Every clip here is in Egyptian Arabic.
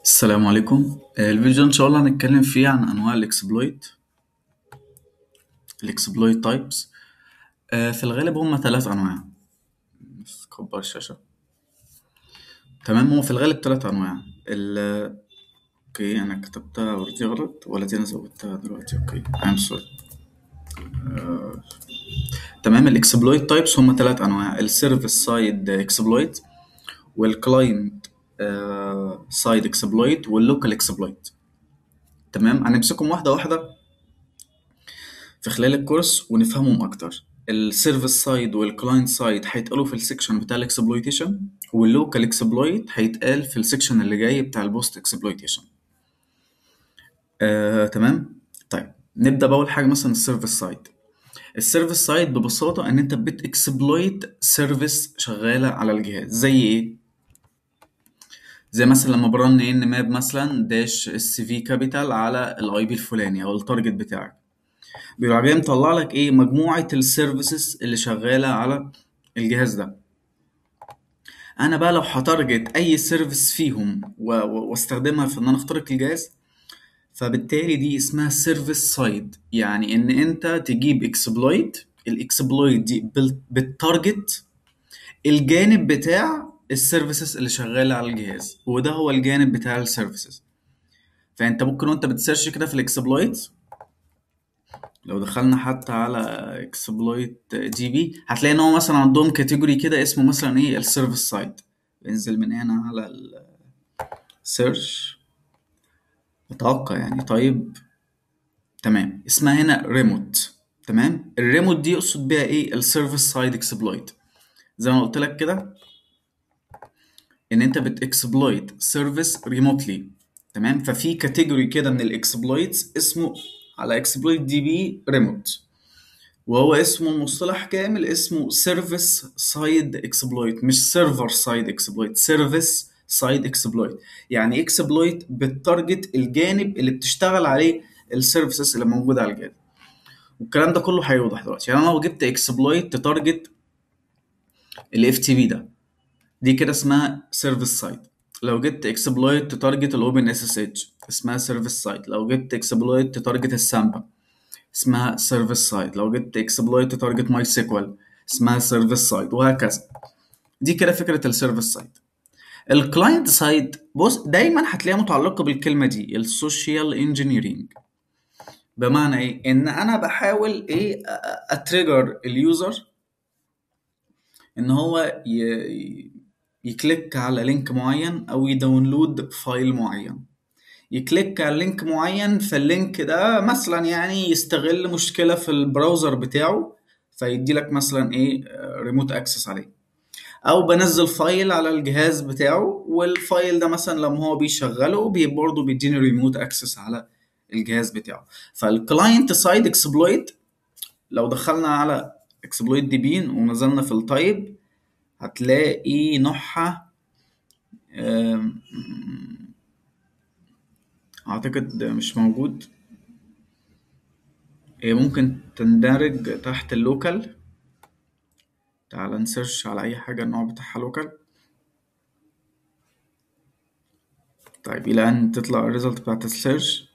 السلام عليكم آه، الفيديو ده ان شاء الله هنتكلم فيه عن انواع الاكسبلويت الاكسبلويت تايبس في الغالب هم ثلاث انواع بس كبر الشاشة تمام هو في الغالب ثلاث انواع ال اوكي انا كتبتها اوريدي غلط ولا دي انا زودتها دلوقتي اوكي I'm sorry آه، تمام الاكسبلويت تايبس هم ثلاث انواع السيرفيس سايد اكسبلويت والكلاينت سايد اكسبلويت واللوكال اكسبلويت تمام هنمسكهم واحده واحده في خلال الكورس ونفهمهم اكتر السيرفيس سايد والكلاينت سايد هيتقالوا في السكشن بتاع الاكسبلويتيشن واللوكال اكسبلويت هيتقال في السكشن اللي جاي بتاع البوست اكسبلويتيشن آه، تمام طيب نبدا باول حاجه مثلا السيرفيس سايد السيرفيس سايد ببساطه ان انت بتكسبلويت سيرفيس شغاله على الجهاز زي ايه زي مثلا لما برن ان ماب مثلا داش اس في كابيتال على الاي بي الفلاني او التارجت بتاعك بيروح جاي مطلع لك ايه مجموعه السيرفيسز اللي شغاله على الجهاز ده انا بقى لو هتارجت اي سيرفيس فيهم و- و- واستخدمها في ان انا اخترق الجهاز فبالتالي دي اسمها سيرفيس سايد يعني ان انت تجيب اكسبلويت الاكسبلويت دي بال- بالتارجت الجانب بتاع السيرفيسز اللي شغاله على الجهاز وده هو الجانب بتاع السيرفيسز فانت ممكن وانت بتسيرش كده في الاكسبلويت لو دخلنا حتى على اكسبلويت جي بي هتلاقي ان هو مثلا عندهم كاتيجوري كده اسمه مثلا ايه السيرفيس سايد انزل من هنا على السيرش اتوقع يعني طيب تمام اسمها هنا ريموت تمام الريموت دي يقصد بيها ايه السيرفيس سايد اكسبلويت زي ما قلت لك كده ان انت بتكسبلويت سيرفيس ريموتلي تمام ففي كاتيجوري كده من الاكسبلويتس اسمه على اكسبلويت دي بي ريموت وهو اسمه مصطلح كامل اسمه سيرفيس سايد اكسبلويت مش سيرفر سايد اكسبلويت سيرفيس سايد اكسبلويت يعني اكسبلويت بالتارجت الجانب اللي بتشتغل عليه السيرفيسز اللي موجوده على الجهاز والكلام ده كله هيوضح دلوقتي يعني انا لو جبت اكسبلويت تارجت الاف تي بي ده دي كده اسمها سيرفيس سايد لو جبت اكسبلويت تارجت الاوبن اس اس اتش اسمها سيرفيس سايد لو جبت اكسبلويت تارجت السامبا اسمها سيرفيس سايد لو جبت اكسبلويت تارجت ماي سيكوال اسمها سيرفيس سايد وهكذا دي كده فكره السيرفيس سايد الكلاينت سايد بص دايما هتلاقيها متعلقه بالكلمه دي السوشيال انجينيرينج بمعنى ايه ان انا بحاول ايه اتريجر اليوزر ان هو ي... يكليك على لينك معين او يداونلود فايل معين يكليك على لينك معين فاللينك ده مثلا يعني يستغل مشكلة في البراوزر بتاعه فيدي لك مثلا ايه ريموت اكسس عليه او بنزل فايل على الجهاز بتاعه والفايل ده مثلا لما هو بيشغله بي برضه بيديني ريموت اكسس على الجهاز بتاعه فالكلاينت سايد اكسبلويت لو دخلنا على اكسبلويت دي بين ونزلنا في التايب هتلاقي نوعها أم، اعتقد مش موجود هي ممكن تندرج تحت اللوكال تعال نسيرش على اي حاجه النوع بتاعها لوكال طيب الى ان تطلع الريزلت بتاعت السيرش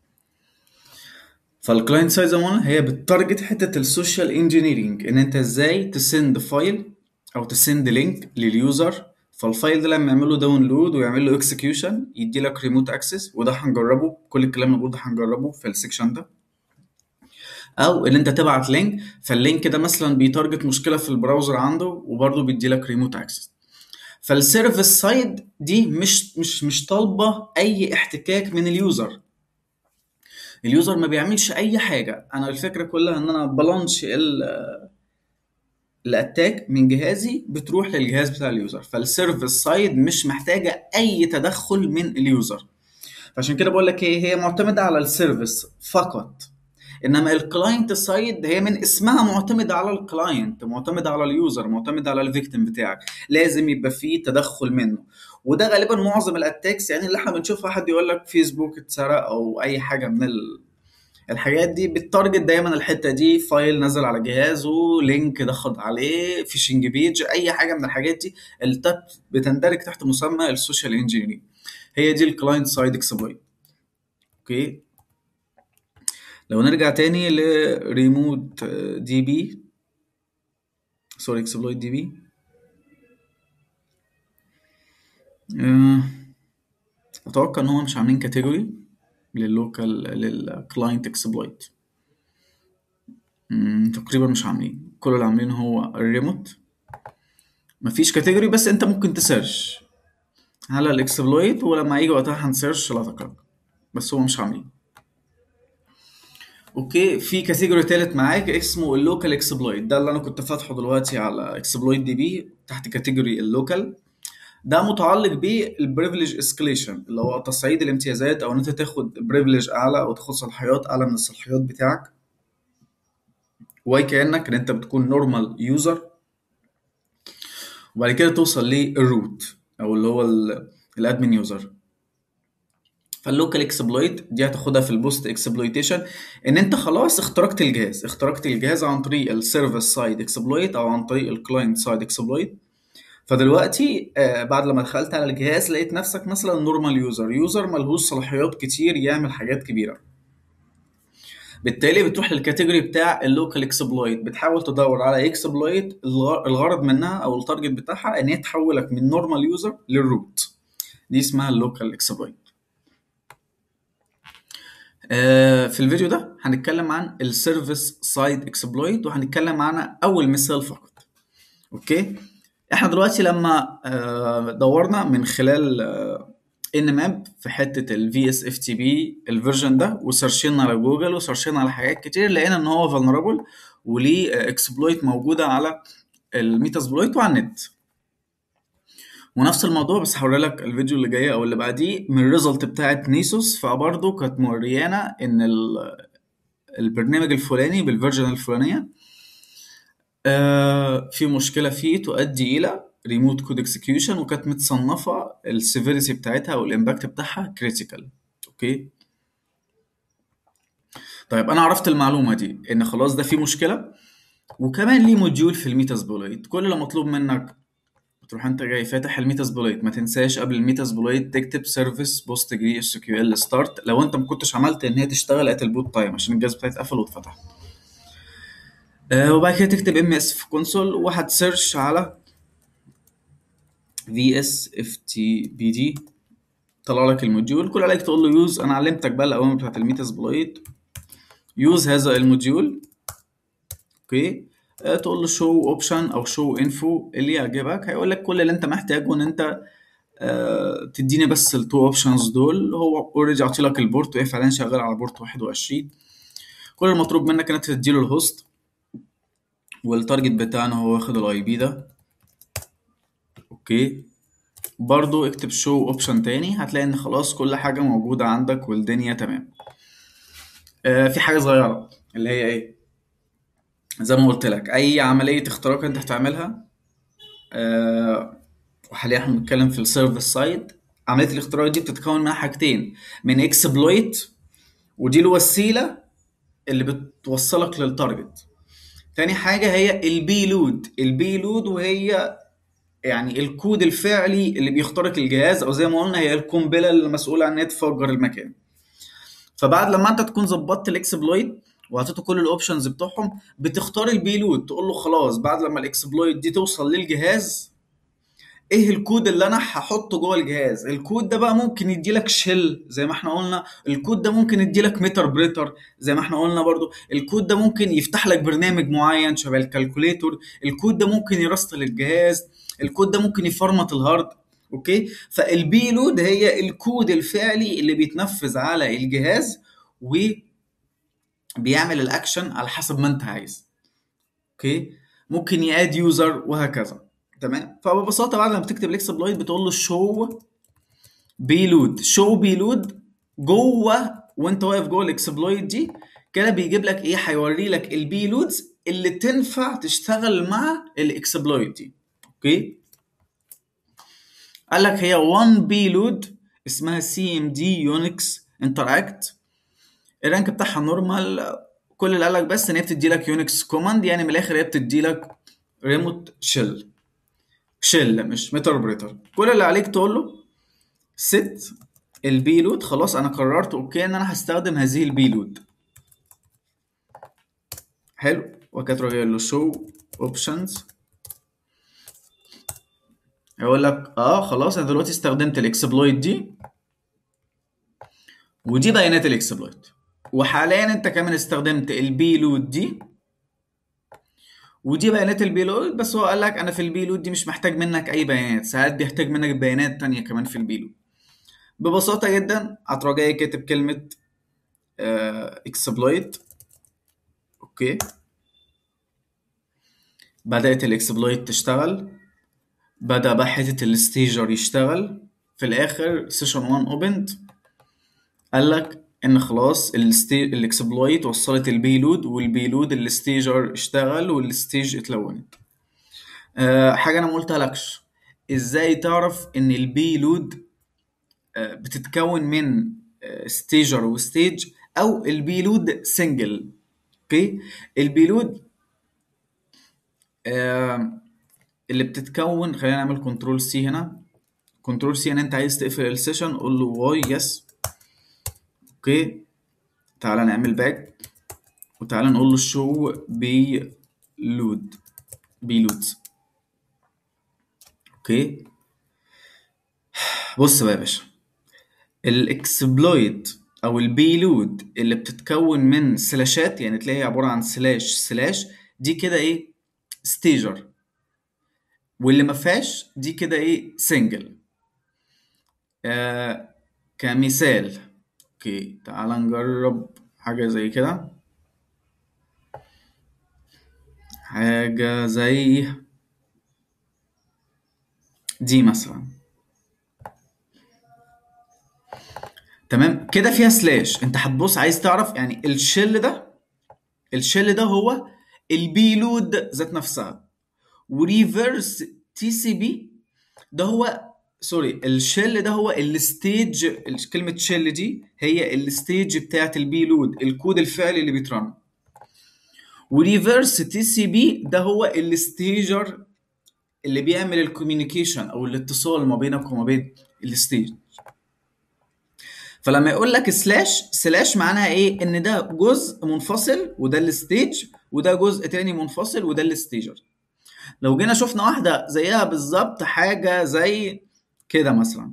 فالكلاينت سايد زي ما قلنا هي بتارجت حته السوشيال انجينيرينج ان انت ازاي تسند فايل او تسند لينك لليوزر فالفايل ده لما يعمل له داونلود ويعمل له اكسكيوشن يدي لك ريموت اكسس وده هنجربه كل الكلام اللي بقوله ده هنجربه في السكشن ده او ان انت تبعت لينك فاللينك ده مثلا بيتارجت مشكله في البراوزر عنده وبرضه بيدي لك ريموت اكسس فالسيرفيس سايد دي مش مش مش طالبه اي احتكاك من اليوزر اليوزر ما بيعملش اي حاجه انا الفكره كلها ان انا بلانش ال- الاتاك من جهازي بتروح للجهاز بتاع اليوزر فالسيرفيس سايد مش محتاجه اي تدخل من اليوزر فعشان كده بقول لك ايه هي معتمده على السيرفيس فقط انما الكلاينت سايد هي من اسمها معتمده على الكلاينت معتمده على اليوزر معتمده على الفيكتيم بتاعك لازم يبقى فيه تدخل منه وده غالبا معظم الاتاكس يعني اللي احنا بنشوفها حد يقول لك فيسبوك اتسرق او اي حاجه من ال... الحاجات دي بتارجت دايما الحته دي فايل نزل على جهازه لينك دخل عليه فيشنج بيج اي حاجه من الحاجات دي اللي بتندرج تحت مسمى السوشيال انجينيرنج هي دي الكلاينت سايد اكسبلويت اوكي لو نرجع تاني لريموت دي بي سوري اكسبلويت دي بي اتوقع ان هم مش عاملين كاتيجوري لللوكال للكلاينت اكسبلويت تقريبا مش عاملين كل اللي عاملينه هو الريموت مفيش كاتيجوري بس انت ممكن تسيرش على الاكسبلويت ولما يجي وقتها هنسيرش لا تقلق بس هو مش عاملين اوكي في كاتيجوري تالت معاك اسمه اللوكال اكسبلويت ده اللي انا كنت فاتحه دلوقتي على اكسبلويت دي بي تحت كاتيجوري اللوكال ده متعلق بالبريفليج اسكليشن اللي هو تصعيد الامتيازات او ان انت تاخد بريفليج اعلى او تاخد صلاحيات اعلى من الصلاحيات بتاعك وكانك ان انت بتكون نورمال يوزر وبعد كده توصل للروت او اللي هو الادمن يوزر فاللوكال اكسبلويت دي هتاخدها في البوست اكسبلويتيشن ان انت خلاص اخترقت الجهاز اخترقت الجهاز عن طريق السيرفيس سايد اكسبلويت او عن طريق الكلاينت سايد اكسبلويت فدلوقتي آه بعد لما دخلت على الجهاز لقيت نفسك مثلا نورمال يوزر يوزر ملهوش صلاحيات كتير يعمل حاجات كبيره بالتالي بتروح للكاتيجوري بتاع اللوكال اكسبلويت بتحاول تدور على اكسبلويت الغرض منها او التارجت بتاعها ان هي تحولك من نورمال يوزر للروت دي اسمها اللوكال اكسبلويت آه في الفيديو ده هنتكلم عن السيرفيس سايد اكسبلويت وهنتكلم عن اول مثال فقط اوكي احنا دلوقتي لما آه دورنا من خلال آه ان ماب في حته الفي اس اف تي بي الفيرجن ده وسيرشينا على جوجل وسيرشينا على حاجات كتير لقينا ان هو فولنربل وليه اكسبلويت موجوده على الميتاسبلويت وعلى النت ونفس الموضوع بس هوري لك الفيديو اللي جاي او اللي بعديه من الريزلت بتاعت نيسوس فبرضه كانت موريانا ان البرنامج الفلاني بالفيرجن الفلانيه آه في مشكله فيه تؤدي الى ريموت كود اكسكيوشن وكانت متصنفه السيفيريتي بتاعتها او الامباكت بتاعها كريتيكال اوكي طيب انا عرفت المعلومه دي ان خلاص ده في مشكله وكمان ليه موديول في الميتاسبوليت كل اللي مطلوب منك تروح انت جاي فاتح الميتاسبوليت ما تنساش قبل الميتاسبوليت تكتب سيرفيس بوست جري اس كيو ال ستارت لو انت ما كنتش عملت ان هي تشتغل ات البوت تايم عشان الجهاز بتاعي اتقفل واتفتح آه وبعد كده تكتب ام اس في كونسول وهتسيرش على في اس اف تي بي دي طلع لك الموديول كل عليك تقول له يوز انا علمتك بقى الاوامر بتاعت الميتاسبلويت يوز هذا الموديول اوكي أه تقول له شو اوبشن او شو انفو اللي يعجبك هيقول لك كل اللي انت محتاجه ان انت أه تديني بس التو اوبشنز دول هو اوريدي عاطي لك البورت وهي فعلا شغال على بورت 21 كل المطلوب منك ان انت تديله الهوست والتارجت بتاعنا هو واخد الاي بي ده اوكي برضو اكتب شو اوبشن تاني هتلاقي ان خلاص كل حاجة موجودة عندك والدنيا تمام آه في حاجة صغيرة اللي هي ايه زي ما قلت لك اي عملية اختراق انت هتعملها آه وحاليا احنا بنتكلم في السيرفيس سايد عملية الاختراق دي بتتكون من حاجتين من اكسبلويت ودي الوسيلة اللي بتوصلك للتارجت تاني حاجة هي البيلود البيلود وهي يعني الكود الفعلي اللي بيخترق الجهاز او زي ما قلنا هي القنبله اللي مسؤوله عن ان تفجر المكان فبعد لما انت تكون ظبطت الاكسبلويت وحطيته كل الاوبشنز بتوعهم بتختار البيلود تقول له خلاص بعد لما الاكسبلويت دي توصل للجهاز ايه الكود اللي انا هحطه جوه الجهاز الكود ده بقى ممكن يدي لك شيل زي ما احنا قلنا الكود ده ممكن يدي لك ميتر بريتر زي ما احنا قلنا برضو الكود ده ممكن يفتح لك برنامج معين شبه الكالكوليتور الكود ده ممكن يرستل الجهاز الكود ده ممكن يفرمت الهارد اوكي فالبيلود هي الكود الفعلي اللي بيتنفذ على الجهاز وبيعمل الاكشن على حسب ما انت عايز اوكي ممكن ياد يوزر وهكذا تمام فببساطه بعد لما تكتب الاكسبلويت بتقول له شو بيلود شو بيلود جوه وانت واقف جوه الاكسبلويت دي كده بيجيب لك ايه هيوري لك البيلودز اللي تنفع تشتغل مع الاكسبلويت دي اوكي قال لك هي 1 بيلود اسمها سي ام دي يونكس انتراكت الرانك بتاعها نورمال كل اللي قال لك بس ان هي بتدي لك يونكس كوماند يعني من الاخر هي بتدي لك ريموت شيل شيل مش متربريتر كل اللي عليك تقول له ست البيلود خلاص انا قررت اوكي ان انا هستخدم هذه البيلود حلو وكده تروح جاي له شو اوبشنز يقول لك اه خلاص انا دلوقتي استخدمت الاكسبلويت دي ودي بيانات الاكسبلويت وحاليا انت كمان استخدمت البيلود دي ودي بيانات البيلود بس هو قال لك انا في البيلود دي مش محتاج منك اي بيانات ساعات بيحتاج منك بيانات تانية كمان في البيلود ببساطة جدا هتروح جاي كاتب كلمة اكسبلويت اوكي بدأت الاكسبلويت تشتغل بدأ بقى حتة الستيجر يشتغل في الآخر سيشن 1 اوبند قال لك ان خلاص الاكسبلويت وصلت البيلود والبيلود الستيجر اشتغل والستيج اتلونت أه حاجة انا ما قلتهالكش ازاي تعرف ان البيلود أه بتتكون من أه ستيجر وستيج او البيلود سنجل اوكي البيلود أه اللي بتتكون خلينا نعمل كنترول سي هنا كنترول سي ان انت عايز تقفل السيشن قول له واي يس اوكي تعالى نعمل باك وتعالى نقول له شو بي لود بيلودز اوكي بص بقى يا باشا الاكسبلويت او البيلود اللي بتتكون من سلاشات يعني تلاقيها عباره عن سلاش سلاش دي كده ايه ستيجر واللي ما فيهاش دي كده ايه سنجل آه كمثال اوكي تعال نجرب حاجه زي كده حاجه زي دي مثلا تمام كده فيها سلاش انت هتبص عايز تعرف يعني الشل ده الشل ده هو البيلود ذات نفسها وريفرس تي سي بي ده هو سوري الشل ده هو الستيج كلمة شل دي هي الستيج بتاعت البيلود الكود الفعلي اللي بيترن وريفرس تي سي بي ده هو الستيجر اللي بيعمل الكوميونيكيشن او الاتصال ما بينك وما بين الستيج فلما يقول لك سلاش سلاش معناها ايه ان ده جزء منفصل وده الستيج وده جزء تاني منفصل وده الستيجر لو جينا شفنا واحده زيها بالظبط حاجه زي كده مثلا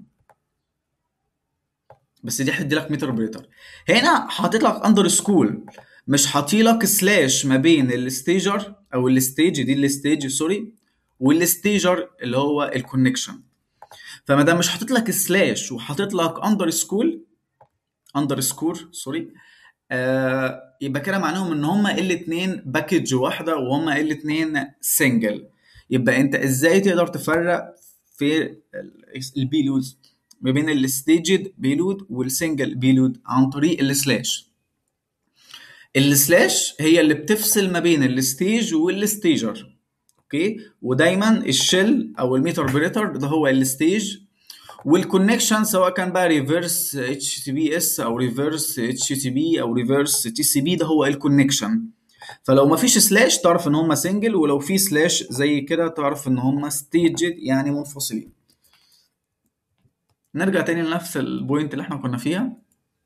بس دي هدي لك متر بريتر هنا حاطط لك اندر سكول مش حاطي لك سلاش ما بين الستيجر او الستيج دي الستيج سوري والستيجر اللي هو الكونكشن فما دام مش حاطط لك سلاش وحاطط لك اندر سكول اندر سكور سوري آه يبقى كده معناهم ان هما الاثنين باكج واحده وهما الاثنين سنجل يبقى انت ازاي تقدر تفرق في البيلودز ما بين الستيجد بيلود والسنجل بيلود عن طريق السلاش السلاش هي اللي بتفصل ما بين الستيج والستيجر اوكي ودايما الشل او الميتر بريتر ده هو الستيج والكونكشن سواء كان بقى ريفرس اتش تي بي اس او ريفرس اتش تي بي او ريفرس تي سي بي ده هو الكونكشن فلو ما فيش سلاش تعرف ان هم سنجل ولو في سلاش زي كده تعرف ان هم ستيجد يعني منفصلين نرجع تاني لنفس البوينت اللي احنا كنا فيها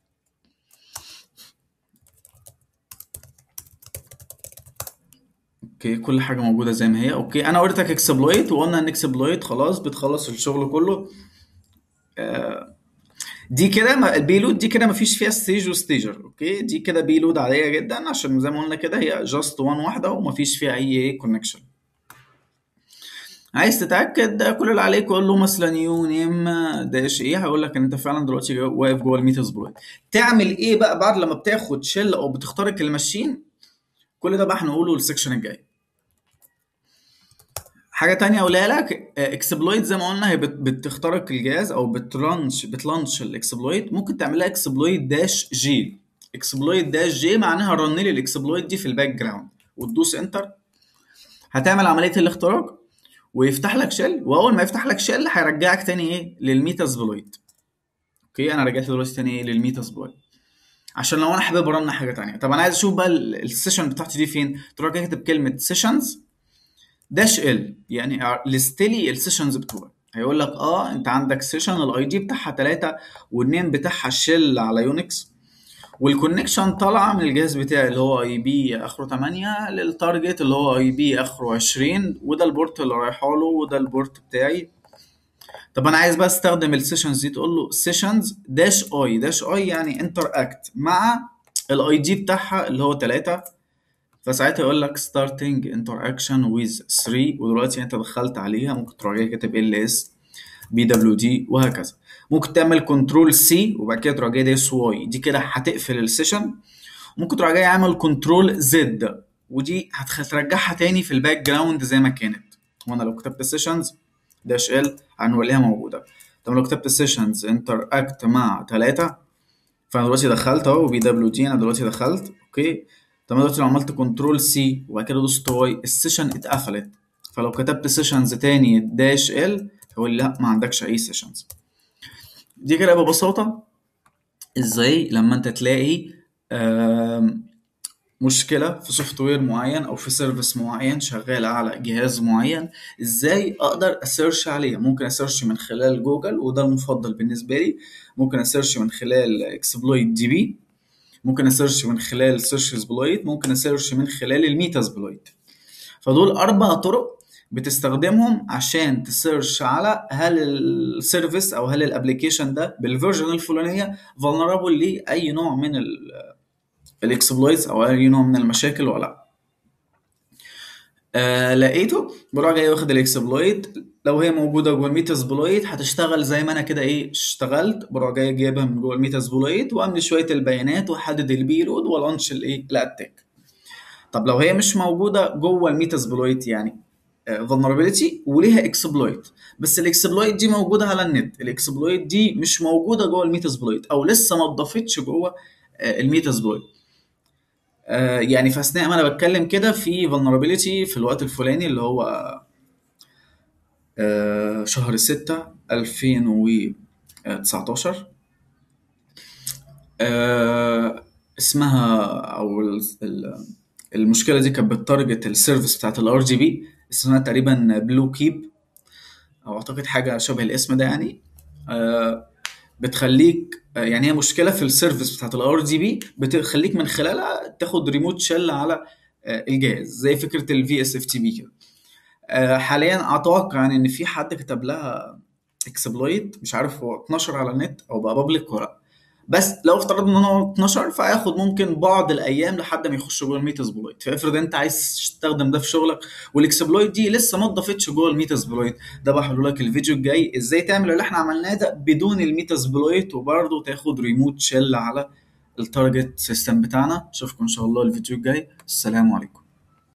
اوكي كل حاجه موجوده زي ما هي اوكي انا وريتك اكسبلويت وقلنا ان اكسبلويت خلاص بتخلص الشغل كله آه دي كده البيلود دي كده مفيش فيها ستيج وستيجر اوكي دي كده بيلود عاديه جدا عشان زي ما قلنا كده هي جاست وان واحده ومفيش فيها اي كونكشن عايز تتاكد كل اللي عليك قول له مثلا يو نيم داش ايه هيقول لك ان انت فعلا دلوقتي واقف جوه الميتاز بلويد تعمل ايه بقى بعد لما بتاخد شيل او بتخترق الماشين كل ده بقى هنقوله السكشن الجاي حاجه تانية اقولها لك اكسبلويت زي ما قلنا هي بتخترق الجهاز او بترانش بتلانش الاكسبلويت ممكن تعملها اكسبلويت داش جي اكسبلويت داش جي معناها رن لي الاكسبلويت دي في الباك جراوند وتدوس انتر هتعمل عمليه الاختراق ويفتح لك شيل واول ما يفتح لك شيل هيرجعك تاني ايه للميتاز بلويد اوكي انا رجعت دلوقتي تاني ايه للميتاز بلويد عشان لو انا حابب ارن حاجه تانية طب انا عايز اشوف بقى السيشن بتاعتي دي فين تروح كاتب كلمه سيشنز داش ال يعني لست لي السيشنز بتوعي هيقول لك اه انت عندك سيشن الاي دي بتاعها 3 والنيم بتاعها الشيل على يونكس والكونكشن طالعه من الجهاز بتاعي اللي هو اي بي اخره 8 للتارجت اللي هو اي بي اخره 20 وده البورت اللي رايحه له وده البورت بتاعي طب انا عايز بقى استخدم السيشنز دي تقول له سيشنز داش اي داش اي يعني انتر اكت مع الاي دي بتاعها اللي هو 3 فساعتها يقول لك starting interaction with 3 ودلوقتي انت دخلت عليها ممكن تروح جاي كاتب ال اس بي دبليو دي وهكذا ممكن تعمل كنترول سي وبعد كده تروح جاي دايس واي دي كده هتقفل السيشن ممكن تروح جاي عامل كنترول زد ودي هترجعها تاني في الباك جراوند زي ما كانت وانا لو كتبت سيشنز داش ال هنوليها موجوده طب لو كتبت سيشنز انتر اكت مع 3 فانا دلوقتي دخلت اهو بي دبليو دي انا دلوقتي دخلت اوكي طب انا دلوقتي لو عملت كنترول سي وبعد كده دوست واي السيشن اتقفلت فلو كتبت سيشنز تاني داش ال هيقول لي لا ما عندكش اي سيشنز دي كده ببساطه ازاي لما انت تلاقي آم، مشكله في سوفت وير معين او في سيرفيس معين شغال على جهاز معين ازاي اقدر اسيرش عليه ممكن اسيرش من خلال جوجل وده المفضل بالنسبه لي ممكن اسيرش من خلال اكسبلويت دي بي ممكن اسيرش من خلال سيرش سبلويت ممكن اسيرش من خلال الميتا سبلويت فدول اربع طرق بتستخدمهم عشان تسيرش على هل السيرفيس او هل الابلكيشن ده بالفيرجن الفلانيه vulnerable لاي نوع من الاكسبلويتس او اي نوع من المشاكل ولا لا آه لقيته بروح جاي واخد الاكسبلويت لو هي موجوده جوه الميتا سبلويت هتشتغل زي ما انا كده ايه اشتغلت بروح جاي جايبها من جوه الميتا سبلويت واملي شويه البيانات واحدد البيلود والانش الايه الاتاك طب لو هي مش موجوده جوه الميتا سبلويت يعني vulnerability وليها اكسبلويت بس الاكسبلويت دي موجوده على النت الاكسبلويت دي مش موجوده جوه الميتا سبلويت او لسه ما اتضافتش جوه آه، الميتا سبلويت آه، يعني في اثناء ما انا بتكلم كده في vulnerability في الوقت الفلاني اللي هو آه، شهر 6 2019 آه، اسمها او ال- ال- المشكله دي كانت بتارجت السيرفيس بتاعت الار جي بي اسمها تقريبا بلو كيب او اعتقد حاجه شبه الاسم ده يعني آه، بتخليك آه، يعني هي مشكله في السيرفيس بتاعت الار جي بي بتخليك من خلالها تاخد ريموت شيل على آه، الجهاز زي فكره الفي اس اف تي بي كده آه، حاليا اتوقع يعني ان في حد كتب لها اكسبلويت مش عارف هو اتنشر على النت او بقى بابليك ولا لا بس لو افترضنا ان هو اتنشر فهياخد ممكن بعض الايام لحد ما يخش جوه الميتا سبلويت فافرض انت عايز تستخدم ده في شغلك والاكسبلويت دي لسه ما اتضافتش جوه الميتا سبلويت ده بحلو لك الفيديو الجاي ازاي تعمل اللي احنا عملناه ده بدون الميتا سبلويت وبرضه تاخد ريموت شيل على التارجت سيستم بتاعنا اشوفكم ان شاء الله الفيديو الجاي السلام عليكم